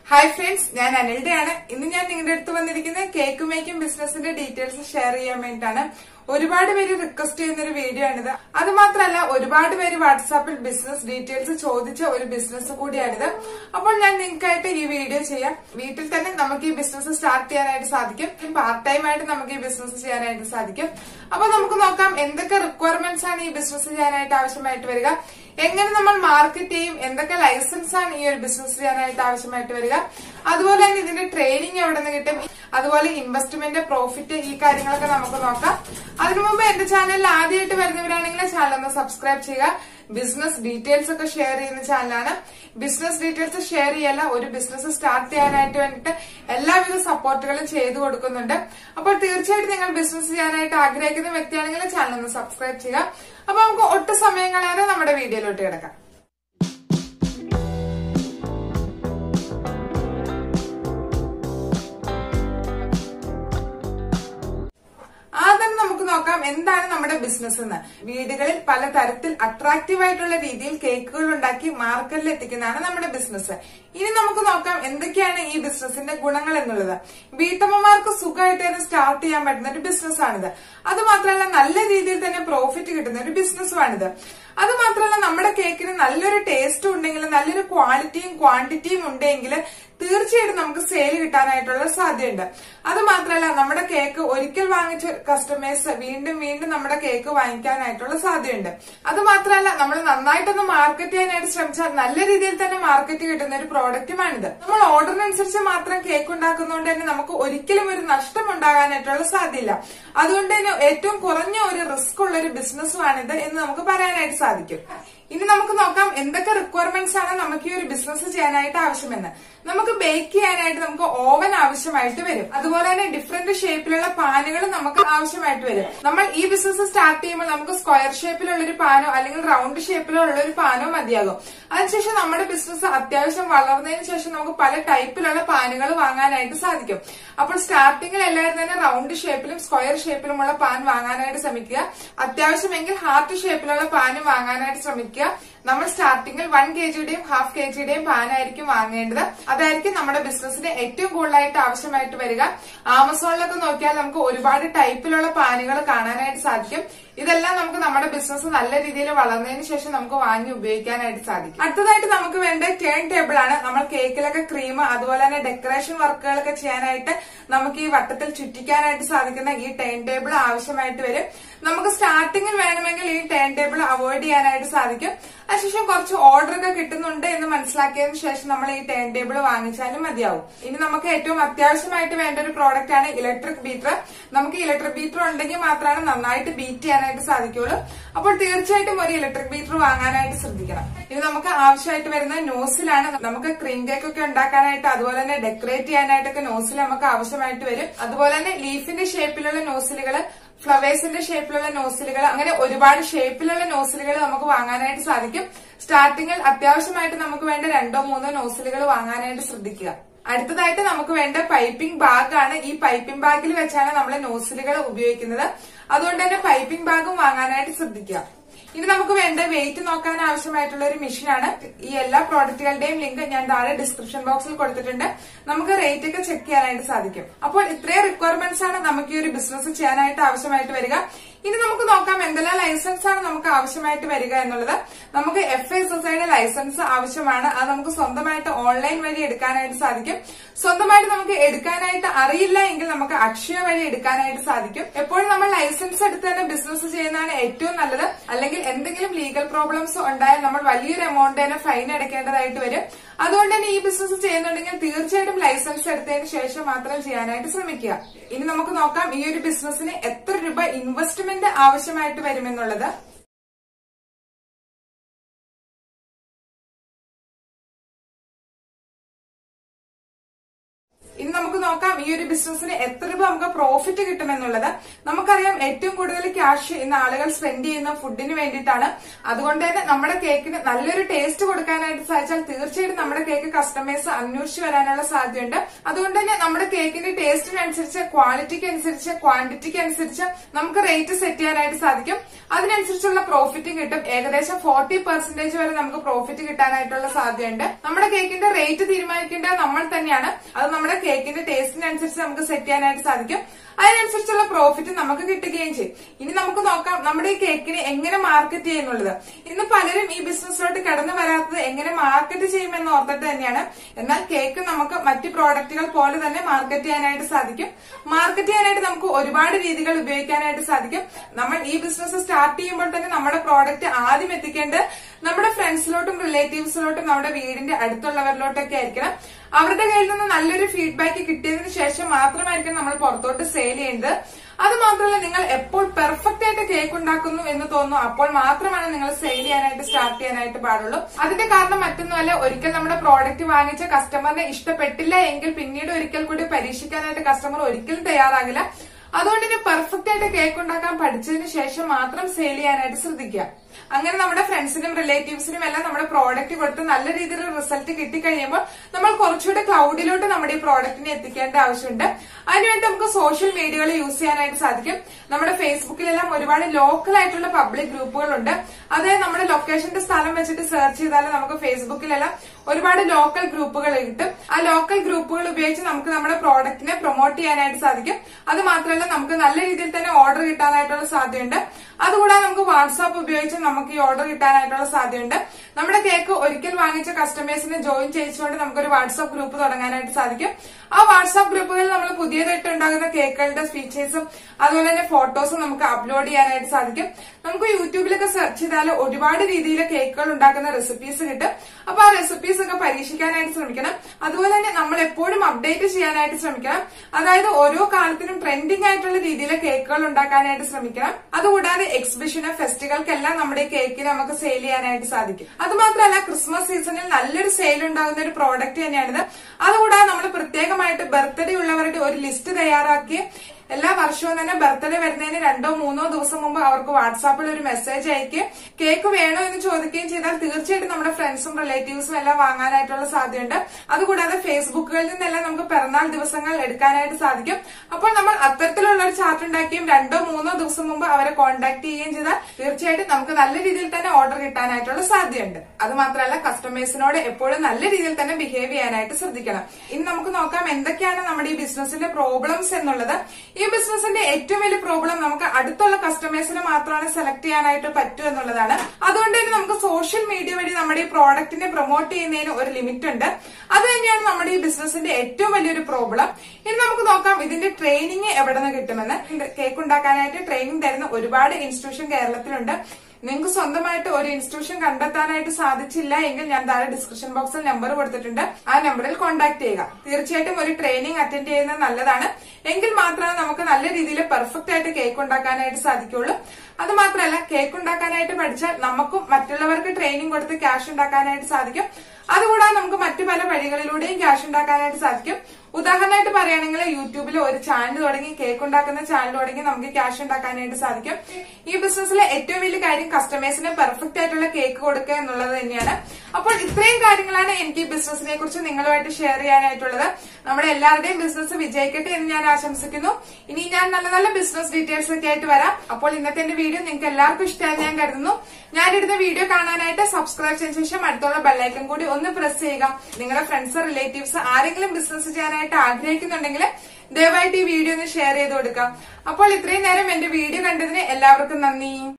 hi friends ഞാൻ അനിൽഡയാണ് ഇന്ന് ഞാൻ നിങ്ങളുടെ അടുത്ത് വന്നിരിക്കുന്നത് കേക്ക് മേക്കിംഗ് ബിസിനസിന്റെ ഡീറ്റെയിൽസ് ഷെയർ ചെയ്യാൻ വേണ്ടിയിട്ടാണ് ഒരുപാട് പേര് റിക്വസ്റ്റ് ചെയ്യുന്ന ഒരു വീഡിയോ ആണിത് അത് മാത്രമല്ല ഒരുപാട് പേര് വാട്സാപ്പിൽ ബിസിനസ് ഡീറ്റെയിൽസ് ചോദിച്ച ഒരു ബിസിനസ് കൂടിയാണിത് അപ്പോൾ ഞാൻ നിങ്ങൾക്കായിട്ട് ഈ വീഡിയോ ചെയ്യാം വീട്ടിൽ തന്നെ നമുക്ക് ഈ ബിസിനസ് സ്റ്റാർട്ട് ചെയ്യാനായിട്ട് സാധിക്കും പാർട്ട് ടൈം ആയിട്ട് നമുക്ക് ഈ ബിസിനസ് ചെയ്യാനായിട്ട് സാധിക്കും അപ്പൊ നമുക്ക് നോക്കാം എന്തൊക്കെ റിക്വയർമെന്റ്സ് ആണ് ഈ ബിസിനസ് ചെയ്യാനായിട്ട് ആവശ്യമായിട്ട് വരിക എങ്ങനെ നമ്മൾ മാർക്കറ്റ് ചെയ്യും എന്തൊക്കെ ലൈസൻസ് ആണ് ഈ ഒരു ബിസിനസ് ചെയ്യാനായിട്ട് ആവശ്യമായിട്ട് വരിക അതുപോലെ തന്നെ ഇതിന്റെ ട്രെയിനിങ് എവിടെ നിന്ന് കിട്ടും അതുപോലെ ഇൻവെസ്റ്റ്മെന്റ് പ്രോഫിറ്റ് ഈ കാര്യങ്ങളൊക്കെ നമുക്ക് നോക്കാം അതിനു മുമ്പ് എന്റെ ചാനലിൽ ആദ്യമായിട്ട് വരുന്നവരാണെങ്കിൽ ചാനൽ ഒന്ന് സബ്സ്ക്രൈബ് ചെയ്യുക ബിസിനസ് ഡീറ്റെയിൽസ് ഒക്കെ ഷെയർ ചെയ്യുന്ന ചാനലാണ് ബിസിനസ് ഡീറ്റെയിൽസ് ഷെയർ ചെയ്യല്ല ഒരു ബിസിനസ് സ്റ്റാർട്ട് ചെയ്യാനായിട്ട് വേണ്ടിയിട്ട് എല്ലാവിധ സപ്പോർട്ടുകളും ചെയ്തു കൊടുക്കുന്നുണ്ട് അപ്പോൾ തീർച്ചയായിട്ടും നിങ്ങൾ ബിസിനസ് ചെയ്യാനായിട്ട് ആഗ്രഹിക്കുന്ന വ്യക്തിയാണെങ്കിൽ ചാനൽ ഒന്ന് സബ്സ്ക്രൈബ് ചെയ്യുക അപ്പൊ നമുക്ക് ഒട്ടും സമയം കളയാതെ നമ്മുടെ വീഡിയോയിലോട്ട് കിടക്കാം ആദ്യം നമുക്ക് നോക്കാം എന്താണ് നമ്മുടെ ബിസിനസ് എന്ന് വീടുകളിൽ പലതരത്തിൽ അട്രാക്റ്റീവ് ആയിട്ടുള്ള രീതിയിൽ കേക്കുകൾ ഉണ്ടാക്കി മാർക്കറ്റിൽ എത്തിക്കുന്നതാണ് നമ്മുടെ ബിസിനസ് ഇനി നമുക്ക് നോക്കാം എന്തൊക്കെയാണ് ഈ ബിസിനസിന്റെ ഗുണങ്ങൾ എന്നുള്ളത് വീട്ടമ്മമാർക്ക് സുഖമായിട്ട് തന്നെ സ്റ്റാർട്ട് ചെയ്യാൻ പറ്റുന്ന ഒരു ബിസിനസ്സാണിത് അത് മാത്രമല്ല നല്ല രീതിയിൽ തന്നെ പ്രോഫിറ്റ് കിട്ടുന്ന ഒരു ബിസിനസ്സുമാണിത് അത് മാത്രമല്ല നമ്മുടെ കേക്കിന് നല്ലൊരു ടേസ്റ്റും ഉണ്ടെങ്കിൽ നല്ലൊരു ക്വാളിറ്റിയും ക്വാണ്ടിറ്റിയും ഉണ്ടെങ്കിൽ തീർച്ചയായിട്ടും നമുക്ക് സെയിൽ കിട്ടാനായിട്ടുള്ള സാധ്യതയുണ്ട് അത് മാത്രമല്ല നമ്മുടെ കേക്ക് ഒരിക്കൽ വാങ്ങിച്ച കസ്റ്റമേഴ്സ് വീണ്ടും വീണ്ടും നമ്മുടെ കേക്ക് വാങ്ങിക്കാനായിട്ടുള്ള സാധ്യതയുണ്ട് അത് മാത്രമല്ല നമ്മൾ നന്നായിട്ടൊന്ന് മാർക്കറ്റ് ചെയ്യാനായിട്ട് ശ്രമിച്ചാൽ നല്ല രീതിയിൽ തന്നെ മാർക്കറ്റ് കിട്ടുന്ന ഒരു പ്രോഡക്റ്റുമാണിത് നമ്മൾ ഓർഡറിനനുസരിച്ച് മാത്രം കേക്ക് ഉണ്ടാക്കുന്നതുകൊണ്ട് തന്നെ നമുക്ക് ഒരിക്കലും ഒരു നഷ്ടം ഉണ്ടാകാനായിട്ടുള്ള സാധ്യതയില്ല അതുകൊണ്ട് തന്നെ ഏറ്റവും കുറഞ്ഞ ഒരു റിസ്ക് ഉള്ള ഒരു ബിസിനസ്സുമാണിത് എന്ന് നമുക്ക് പറയാനായിട്ട് സാധിക്കും ഇനി നമുക്ക് നോക്കാം എന്തൊക്കെ റിക്വയർമെന്റ്സ് ആണ് നമുക്ക് ഈ ഒരു ബിസിനസ് ചെയ്യാനായിട്ട് ആവശ്യമെന്ന് നമുക്ക് ബേക്ക് ചെയ്യാനായിട്ട് നമുക്ക് ഓവൻ ആവശ്യമായിട്ട് വരും അതുപോലെ തന്നെ ഡിഫറെന്റ് ഷേപ്പിലുള്ള പാനുകൾ നമുക്ക് ആവശ്യമായിട്ട് വരും നമ്മൾ ഈ ബിസിനസ് സ്റ്റാർട്ട് ചെയ്യുമ്പോൾ നമുക്ക് സ്ക്വയർ ഷേപ്പിലുള്ള ഒരു പാനോ അല്ലെങ്കിൽ റൗണ്ട് ഷേപ്പിലുള്ള ഒരു പാനോ മതിയാകും അതിനുശേഷം നമ്മുടെ ബിസിനസ് അത്യാവശ്യം വളർന്നതിന് ശേഷം നമുക്ക് പല ടൈപ്പിലുള്ള പാനുകൾ വാങ്ങാനായിട്ട് സാധിക്കും അപ്പോൾ സ്റ്റാർട്ടിങ്ങിൽ എല്ലാവരും തന്നെ റൗണ്ട് ഷേപ്പിലും സ്ക്വയർ ഷേപ്പിലുമുള്ള പാൻ വാങ്ങാനായിട്ട് ശ്രമിക്കുക അത്യാവശ്യമെങ്കിൽ ഹാർട്ട് ഷേപ്പിലുള്ള പാനും വാങ്ങാനായിട്ട് ശ്രമിക്കുക നമ്മൾ സ്റ്റാർട്ടിങ്ങിൽ വൺ കെ ജിയുടെയും ഹാഫ് കെ ജിയുടെയും പാനായിരിക്കും വാങ്ങേണ്ടത് അതായിരിക്കും നമ്മുടെ ബിസിനസിന് ഏറ്റവും കൂടുതലായിട്ട് ആവശ്യമായിട്ട് വരിക ആമസോണിലൊക്കെ നോക്കിയാൽ നമുക്ക് ഒരുപാട് ടൈപ്പിലുള്ള പാനുകൾ കാണാനായിട്ട് സാധിക്കും ഇതെല്ലാം നമുക്ക് നമ്മുടെ ബിസിനസ് നല്ല രീതിയിൽ വളർന്നതിന് ശേഷം നമുക്ക് വാങ്ങി ഉപയോഗിക്കാനായിട്ട് സാധിക്കും അടുത്തതായിട്ട് നമുക്ക് വേണ്ട ടേൺ ടേബിൾ ആണ് നമ്മൾ കേക്കിലൊക്കെ ക്രീം അതുപോലെ തന്നെ ഡെക്കറേഷൻ വർക്കുകളൊക്കെ ചെയ്യാനായിട്ട് നമുക്ക് ഈ വട്ടത്തിൽ ചുറ്റിക്കാനായിട്ട് സാധിക്കുന്ന ഈ ടേൺ ടേബിൾ ആവശ്യമായിട്ട് വരും നമുക്ക് സ്റ്റാർട്ടിങ്ങിൽ വേണമെങ്കിൽ ഈ ടേൺ ടേബിൾ അവോയ്ഡ് ചെയ്യാനായിട്ട് സാധിക്കും അതിനുശേഷം കുറച്ച് ഓർഡർ ഒക്കെ കിട്ടുന്നുണ്ട് എന്ന് മനസ്സിലാക്കിയതിനു ശേഷം നമ്മൾ ഈ ടേൺ ടേബിൾ വാങ്ങിച്ചാലും മതിയാവും ഇനി നമുക്ക് ഏറ്റവും അത്യാവശ്യമായിട്ട് വേണ്ട ഒരു പ്രോഡക്റ്റ് ആണ് ഇലക്ട്രിക് ബീറ്റർ നമുക്ക് ഇലക്ട്രിക് ബീറ്റർ ഉണ്ടെങ്കിൽ മാത്രമാണ് നന്നായിട്ട് ബീറ്റ് ചെയ്യാനായിട്ട് സാധിക്കുള്ളൂ അപ്പോൾ തീർച്ചയായിട്ടും ഒരു ഇലക്ട്രിക് ബീറ്റർ വാങ്ങാനായിട്ട് ശ്രദ്ധിക്കണം ഇത് നമുക്ക് ആവശ്യമായിട്ട് വരുന്ന നോസിലാണ് നമുക്ക് ക്രീം കേക്ക് ഒക്കെ ഉണ്ടാക്കാനായിട്ട് അതുപോലെ തന്നെ ഡെക്കറേറ്റ് ചെയ്യാനായിട്ടൊക്കെ നോസിൽ നമുക്ക് ആവശ്യമായിട്ട് വരും അതുപോലെ തന്നെ ലീഫിന്റെ ഷേപ്പിലുള്ള നോസിലുകൾ ഫ്ലവേഴ്സിന്റെ ഷേപ്പിലുള്ള നോസിലുകൾ അങ്ങനെ ഒരുപാട് ഷേപ്പിലുള്ള നോസിലുകൾ നമുക്ക് വാങ്ങാനായിട്ട് സാധിക്കും സ്റ്റാർട്ടിങ്ങിൽ അത്യാവശ്യമായിട്ട് നമുക്ക് വേണ്ട രണ്ടോ മൂന്നോ നോസിലുകൾ വാങ്ങാനായിട്ട് ശ്രദ്ധിക്കുക അടുത്തതായിട്ട് നമുക്ക് വേണ്ട പൈപ്പിംഗ് ബാഗ് ആണ് ഈ പൈപ്പിംഗ് ബാഗിൽ വെച്ചാണ് നമ്മൾ നോസിലുകൾ ഉപയോഗിക്കുന്നത് അതുകൊണ്ട് തന്നെ പൈപ്പിംഗ് ബാഗും വാങ്ങാനായിട്ട് ശ്രദ്ധിക്കുക ഇനി നമുക്ക് വേണ്ട വെയിറ്റ് നോക്കാൻ ആവശ്യമായിട്ടുള്ള ഒരു മെഷീനാണ് ഈ എല്ലാ പ്രോഡക്റ്റുകളുടെയും ലിങ്ക് ഞാൻ താഴെ ഡിസ്ക്രിപ്ഷൻ ബോക്സിൽ കൊടുത്തിട്ടുണ്ട് നമുക്ക് റേറ്റ് ഒക്കെ ചെക്ക് ചെയ്യാനായിട്ട് സാധിക്കും അപ്പോൾ ഇത്രയും റിക്വയർമെന്റ്സ് ആണ് നമുക്ക് ഈ ഒരു ബിസിനസ് ചെയ്യാനായിട്ട് ആവശ്യമായിട്ട് വരിക ഇനി നമുക്ക് നോക്കാം എന്തെല്ലാം ലൈസൻസ് ആണ് നമുക്ക് ആവശ്യമായിട്ട് വരിക എന്നുള്ളത് നമുക്ക് എഫ് എസ് എസ് ഐയുടെ ലൈസൻസ് ആവശ്യമാണ് അത് നമുക്ക് സ്വന്തമായിട്ട് ഓൺലൈൻ വഴി എടുക്കാനായിട്ട് സാധിക്കും സ്വന്തമായിട്ട് നമുക്ക് എടുക്കാനായിട്ട് അറിയില്ല എങ്കിൽ നമുക്ക് അക്ഷയ വഴി എടുക്കാനായിട്ട് സാധിക്കും എപ്പോഴും നമ്മൾ ലൈസൻസ് എടുത്ത് തന്നെ ബിസിനസ് ചെയ്യുന്നതാണ് ഏറ്റവും നല്ലത് അല്ലെങ്കിൽ എന്തെങ്കിലും ലീഗൽ പ്രോബ്ലംസ് ഉണ്ടായാൽ നമ്മൾ വലിയൊരു എമൗണ്ട് തന്നെ ഫൈൻ അടയ്ക്കേണ്ടതായിട്ട് വരും അതുകൊണ്ട് തന്നെ ഈ ബിസിനസ് ചെയ്യുന്നുണ്ടെങ്കിൽ തീർച്ചയായിട്ടും ലൈസൻസ് എടുത്തതിന് ശേഷം മാത്രം ചെയ്യാനായിട്ട് ശ്രമിക്കുക ഇനി നമുക്ക് നോക്കാം ഈ ഒരു ബിസിനസ്സിന് എത്ര രൂപ ഇൻവെസ്റ്റ്മെന്റ് ആവശ്യമായിട്ട് വരുമെന്നുള്ളത് ഇനി നമുക്ക് നോക്കാം ഈ ഒരു ബിസിനസ്സിന് എത്ര രൂപ നമുക്ക് പ്രോഫിറ്റ് കിട്ടുമെന്നുള്ളത് നമുക്കറിയാം ഏറ്റവും കൂടുതൽ ക്യാഷ് ഇന്ന് ആളുകൾ സ്പെൻഡ് ചെയ്യുന്ന ഫുഡിന് വേണ്ടിയിട്ടാണ് അതുകൊണ്ട് തന്നെ നമ്മുടെ കേക്കിന് നല്ലൊരു ടേസ്റ്റ് കൊടുക്കാനായിട്ട് സാധിച്ചാൽ തീർച്ചയായിട്ടും നമ്മുടെ കേക്ക് കസ്റ്റമേഴ്സ് അന്വേഷിച്ച് വരാനുള്ള സാധ്യതയുണ്ട് അതുകൊണ്ട് തന്നെ നമ്മുടെ കേക്കിന്റെ ടേസ്റ്റിനനുസരിച്ച് ക്വാളിറ്റിക്ക് അനുസരിച്ച് ക്വാണ്ടിറ്റിക്ക് അനുസരിച്ച് നമുക്ക് റേറ്റ് സെറ്റ് ചെയ്യാനായിട്ട് സാധിക്കും അതിനനുസരിച്ചുള്ള പ്രോഫിറ്റും കിട്ടും ഏകദേശം ഫോർട്ടി പെർസെന്റേജ് വരെ നമുക്ക് പ്രോഫിറ്റ് കിട്ടാനായിട്ടുള്ള സാധ്യതയുണ്ട് നമ്മുടെ കേക്കിന്റെ റേറ്റ് തീരുമാനിക്കേണ്ടത് നമ്മൾ തന്നെയാണ് അത് നമ്മുടെ കേക്കിന്റെ ടേസ്റ്റിനനുസരിച്ച് നമുക്ക് സെറ്റ് ചെയ്യാനായിട്ട് സാധിക്കും അതിനനുസരിച്ചുള്ള പ്രോഫിറ്റ് നമുക്ക് കിട്ടുകയും ചെയ്യും ഇനി നമുക്ക് നോക്കാം നമ്മുടെ ഈ കേക്കിനെ എങ്ങനെ മാർക്കറ്റ് ചെയ്യുന്നുള്ളത് ഇന്ന് പലരും ഈ ബിസിനസ്സിലോട്ട് കടന്നു വരാത്തത് എങ്ങനെ മാർക്കറ്റ് ചെയ്യുമെന്ന് ഓർത്തിട്ട് തന്നെയാണ് എന്നാൽ കേക്ക് നമുക്ക് മറ്റ് പ്രോഡക്റ്റുകൾ പോലെ തന്നെ മാർക്കറ്റ് ചെയ്യാനായിട്ട് സാധിക്കും മാർക്കറ്റ് ചെയ്യാനായിട്ട് നമുക്ക് ഒരുപാട് രീതികൾ ഉപയോഗിക്കാനായിട്ട് സാധിക്കും നമ്മൾ ഈ ബിസിനസ് സ്റ്റാർട്ട് ചെയ്യുമ്പോൾ തന്നെ നമ്മുടെ പ്രോഡക്റ്റ് ആദ്യം എത്തിക്കേണ്ടത് നമ്മുടെ ഫ്രണ്ട്സിലോട്ടും റിലേറ്റീവ്സിലോട്ടും നമ്മുടെ വീടിന്റെ അടുത്തുള്ളവരിലോട്ടൊക്കെ ആയിരിക്കണം അവരുടെ കയ്യിൽ നിന്ന് നല്ലൊരു ഫീഡ്ബാക്ക് കിട്ടിയതിനു ശേഷം മാത്രമായിരിക്കും നമ്മൾ പുറത്തോട്ട് സെയിൽ ചെയ്യേണ്ടത് അത് മാത്രമല്ല നിങ്ങൾ എപ്പോൾ പെർഫെക്റ്റ് ആയിട്ട് കേക്ക് ഉണ്ടാക്കുന്നു എന്ന് തോന്നുന്നു അപ്പോൾ മാത്രമാണ് നിങ്ങൾ സെയിൽ ചെയ്യാനായിട്ട് സ്റ്റാർട്ട് ചെയ്യാനായിട്ട് പാടുള്ളൂ അതിന്റെ കാരണം മറ്റൊന്നുമല്ല ഒരിക്കൽ നമ്മുടെ പ്രോഡക്റ്റ് വാങ്ങിച്ച കസ്റ്റമറിനെ ഇഷ്ടപ്പെട്ടില്ല എങ്കിൽ പിന്നീട് ഒരിക്കൽ കൂടി പരീക്ഷിക്കാനായിട്ട് കസ്റ്റമർ ഒരിക്കലും തയ്യാറാകില്ല അതുകൊണ്ട് തന്നെ പെർഫെക്റ്റ് ആയിട്ട് കേക്ക് ഉണ്ടാക്കാൻ പഠിച്ചതിന് ശേഷം മാത്രം സെയിൽ ചെയ്യാനായിട്ട് ശ്രദ്ധിക്കുക അങ്ങനെ നമ്മുടെ ഫ്രണ്ട്സിനും റിലേറ്റീവ്സിനും എല്ലാം നമ്മുടെ പ്രോഡക്റ്റ് കൊടുത്ത് നല്ല രീതിയിൽ റിസൾട്ട് കിട്ടിക്കഴിയുമ്പോൾ നമ്മൾ കുറച്ചുകൂടെ ക്ലൗഡിലോട്ട് നമ്മുടെ ഈ പ്രോഡക്റ്റിനെ എത്തിക്കേണ്ട ആവശ്യമുണ്ട് അതിനുവേണ്ടി നമുക്ക് സോഷ്യൽ മീഡിയകൾ യൂസ് ചെയ്യാനായിട്ട് സാധിക്കും നമ്മുടെ ഫേസ്ബുക്കിലെല്ലാം ഒരുപാട് ലോക്കൽ ആയിട്ടുള്ള പബ്ലിക് ഗ്രൂപ്പുകളുണ്ട് അതായത് നമ്മുടെ ലൊക്കേഷന്റെ സ്ഥലം വെച്ചിട്ട് സെർച്ച് ചെയ്താൽ നമുക്ക് ഫേസ്ബുക്കിലെല്ലാം ഒരുപാട് ലോക്കൽ ഗ്രൂപ്പുകൾ കിട്ടും ആ ലോക്കൽ ഗ്രൂപ്പുകൾ ഉപയോഗിച്ച് നമുക്ക് നമ്മുടെ പ്രോഡക്റ്റിനെ പ്രൊമോട്ട് ചെയ്യാനായിട്ട് സാധിക്കും അത് മാത്രമല്ല നമുക്ക് നല്ല രീതിയിൽ തന്നെ ഓർഡർ കിട്ടാനായിട്ടുള്ള സാധ്യതയുണ്ട് അതുകൂടാതെ നമുക്ക് വാട്സാപ്പ് ഉപയോഗിച്ച് നമുക്ക് ഈ ഓർഡർ കിട്ടാനായിട്ടുള്ള സാധ്യതയുണ്ട് നമ്മുടെ കേക്ക് ഒരിക്കൽ വാങ്ങിച്ച കസ്റ്റമേഴ്സിനെ ജോയിൻ ചെയ്യിച്ചുകൊണ്ട് നമുക്കൊരു വാട്സാപ്പ് ഗ്രൂപ്പ് തുടങ്ങാനായിട്ട് സാധിക്കും ആ വാട്സാപ്പ് ഗ്രൂപ്പുകളിൽ നമ്മൾ പുതിയതായിട്ട് ഉണ്ടാകുന്ന കേക്കുകളുടെ ഫീച്ചേഴ്സും അതുപോലെ തന്നെ ഫോട്ടോസും നമുക്ക് അപ്ലോഡ് ചെയ്യാനായിട്ട് സാധിക്കും നമുക്ക് യൂട്യൂബിലൊക്കെ സെർച്ച് ചെയ്താൽ ഒരുപാട് രീതിയിൽ കേക്കുകൾ ഉണ്ടാക്കുന്ന റെസിപ്പീസ് കിട്ടും അപ്പൊ ആ റെസിപ്പീസ് ഒക്കെ പരീക്ഷിക്കാനായിട്ട് ശ്രമിക്കണം അതുപോലെ തന്നെ നമ്മൾ എപ്പോഴും അപ്ഡേറ്റ് ചെയ്യാനായിട്ട് ശ്രമിക്കണം അതായത് ഓരോ കാലത്തിനും ട്രെൻഡിങ് ആയിട്ടുള്ള രീതിയിൽ കേക്കുകൾ ഉണ്ടാക്കാനായിട്ട് ശ്രമിക്കണം അതുകൂടാതെ എക്സിബിഷന് ഫെസ്റ്റിവൽക്കെല്ലാം നമ്മുടെ ഈ കേക്കിന് നമുക്ക് സെയിൽ ചെയ്യാനായിട്ട് സാധിക്കും അത് മാത്രമല്ല ക്രിസ്മസ് സീസണിൽ നല്ലൊരു സെയിൽ ഉണ്ടാകുന്ന ഒരു പ്രോഡക്റ്റ് തന്നെയാണിത് അതുകൂടാതെ നമ്മൾ പ്രത്യേകമായിട്ട് ബർത്ത്ഡേ ഉള്ളവരുടെ ഒരു ലിസ്റ്റ് തയ്യാറാക്കി എല്ലാ വർഷവും തന്നെ ബർത്ത്ഡേ വരുന്നതിന് രണ്ടോ മൂന്നോ ദിവസം മുമ്പ് അവർക്ക് വാട്സാപ്പിൽ ഒരു മെസ്സേജ് അയക്കുകയും കേക്ക് വേണോ എന്ന് ചോദിക്കുകയും ചെയ്താൽ തീർച്ചയായിട്ടും നമ്മുടെ ഫ്രണ്ട്സും റിലേറ്റീവ്സും എല്ലാം വാങ്ങാനായിട്ടുള്ള സാധ്യതയുണ്ട് അതുകൂടാതെ ഫേസ്ബുക്കുകളിൽ നിന്നെല്ലാം നമുക്ക് പിറന്നാൾ ദിവസങ്ങൾ എടുക്കാനായിട്ട് സാധിക്കും അപ്പോൾ നമ്മൾ അത്തരത്തിലുള്ള ഒരു ചാർട്ട് ഉണ്ടാക്കിയും രണ്ടോ മൂന്നോ ദിവസം മുമ്പ് അവരെ കോൺടാക്ട് ചെയ്യുകയും ചെയ്താൽ തീർച്ചയായിട്ടും നമുക്ക് നല്ല രീതിയിൽ തന്നെ ഓർഡർ കിട്ടാനായിട്ടുള്ള സാധ്യതയുണ്ട് അത് മാത്രമല്ല കസ്റ്റമേഴ്സിനോട് എപ്പോഴും നല്ല രീതിയിൽ തന്നെ ബിഹേവ് ചെയ്യാനായിട്ട് ശ്രദ്ധിക്കണം ഇനി നമുക്ക് നോക്കാം എന്തൊക്കെയാണ് നമ്മുടെ ഈ ബിസിനസിന്റെ പ്രോബ്ലംസ് എന്നുള്ളത് ഈ ബിസിനസിന്റെ ഏറ്റവും വലിയ പ്രോബ്ലം നമുക്ക് അടുത്തുള്ള കസ്റ്റമേഴ്സിനെ മാത്രമാണ് സെലക്ട് ചെയ്യാനായിട്ട് പറ്റൂ എന്നുള്ളതാണ് അതുകൊണ്ട് തന്നെ നമുക്ക് സോഷ്യൽ മീഡിയ വഴി നമ്മുടെ ഈ പ്രോഡക്റ്റിനെ പ്രൊമോട്ട് ചെയ്യുന്നതിന് ഒരു ലിമിറ്റ് ഉണ്ട് അത് തന്നെയാണ് നമ്മുടെ ഈ ബിസിനസിന്റെ ഏറ്റവും വലിയൊരു പ്രോബ്ലം ഇനി നമുക്ക് നോക്കാം ഇതിന്റെ ട്രെയിനിങ് എവിടെ നിന്ന് കിട്ടുമെന്ന് കേക്ക് ഉണ്ടാക്കാനായിട്ട് ട്രെയിനിങ് തരുന്ന ഒരുപാട് ഇൻസ്റ്റിറ്റ്യൂഷൻ കേരളത്തിലുണ്ട് നിങ്ങൾക്ക് സ്വന്തമായിട്ട് ഒരു ഇൻസ്റ്റിറ്റ്യൂഷൻ കണ്ടെത്താനായിട്ട് സാധിച്ചില്ല എങ്കിൽ ഞാൻ താഴെ ഡിസ്ക്രിപ്ഷൻ ബോക്സിൽ നമ്പർ കൊടുത്തിട്ടുണ്ട് ആ നമ്പറിൽ കോൺടാക്ട് ചെയ്യുക തീർച്ചയായിട്ടും ഒരു ട്രെയിനിങ് അറ്റൻഡ് ചെയ്യുന്നത് നല്ലതാണ് എങ്കിൽ മാത്രമേ നമുക്ക് നല്ല രീതിയിൽ പെർഫെക്റ്റ് ആയിട്ട് കേക്ക് ഉണ്ടാക്കാനായിട്ട് സാധിക്കുള്ളൂ അത് മാത്രമല്ല കേക്ക് ഉണ്ടാക്കാനായിട്ട് പഠിച്ചാൽ നമുക്കും മറ്റുള്ളവർക്ക് ട്രെയിനിങ് കൊടുത്ത് ക്യാഷ് ഉണ്ടാക്കാനായിട്ട് സാധിക്കും അതുകൂടാതെ നമുക്ക് മറ്റു പല വഴികളിലൂടെയും ക്യാഷ് ഉണ്ടാക്കാനായിട്ട് സാധിക്കും ഉദാഹരണമായിട്ട് പറയുകയാണെങ്കിൽ യൂട്യൂബിൽ ഒരു ചാനൽ തുടങ്ങി കേക്ക് ഉണ്ടാക്കുന്ന ചാനൽ തുടങ്ങി നമുക്ക് ക്യാഷ് ഉണ്ടാക്കാനായിട്ട് സാധിക്കും ഈ ബിസിനസ്സിലെ ഏറ്റവും വലിയ കാര്യം കസ്റ്റമേഴ്സിന് പെർഫെക്റ്റ് ആയിട്ടുള്ള കേക്ക് കൊടുക്കുക എന്നുള്ളത് തന്നെയാണ് അപ്പോൾ ഇത്രയും കാര്യങ്ങളാണ് എനിക്ക് ഈ ബിസിനസിനെ കുറിച്ച് നിങ്ങളുമായിട്ട് ഷെയർ ചെയ്യാനായിട്ടുള്ളത് നമ്മുടെ എല്ലാവരുടെയും ബിസിനസ് വിജയിക്കട്ടെ എന്ന് ഞാൻ ആശംസിക്കുന്നു ഇനി ഞാൻ നല്ല നല്ല ബിസിനസ് ഡീറ്റെയിൽസ് ഒക്കെ ആയിട്ട് വരാം അപ്പോൾ ഇന്നത്തെ എന്റെ വീഡിയോ നിങ്ങൾക്ക് എല്ലാവർക്കും ഇഷ്ടമായി ഞാൻ കരുതുന്നു ഞാനിടുന്ന വീഡിയോ കാണാനായിട്ട് സബ്സ്ക്രൈബ് ചെയ്ത ശേഷം അടുത്തുള്ള ബെല്ലൈക്കൻ കൂടി ഒന്ന് പ്രസ് ചെയ്യുക നിങ്ങളുടെ ഫ്രണ്ട്സ് റിലേറ്റീവ്സ് ആരെങ്കിലും ബിസിനസ് ചെയ്യാനായിട്ട് ആഗ്രഹിക്കുന്നുണ്ടെങ്കിൽ ദയവായിട്ട് ഈ വീഡിയോ ഒന്ന് ഷെയർ ചെയ്ത് കൊടുക്കാം അപ്പോൾ ഇത്രയും നേരം എന്റെ വീഡിയോ കണ്ടതിന് എല്ലാവർക്കും നന്ദി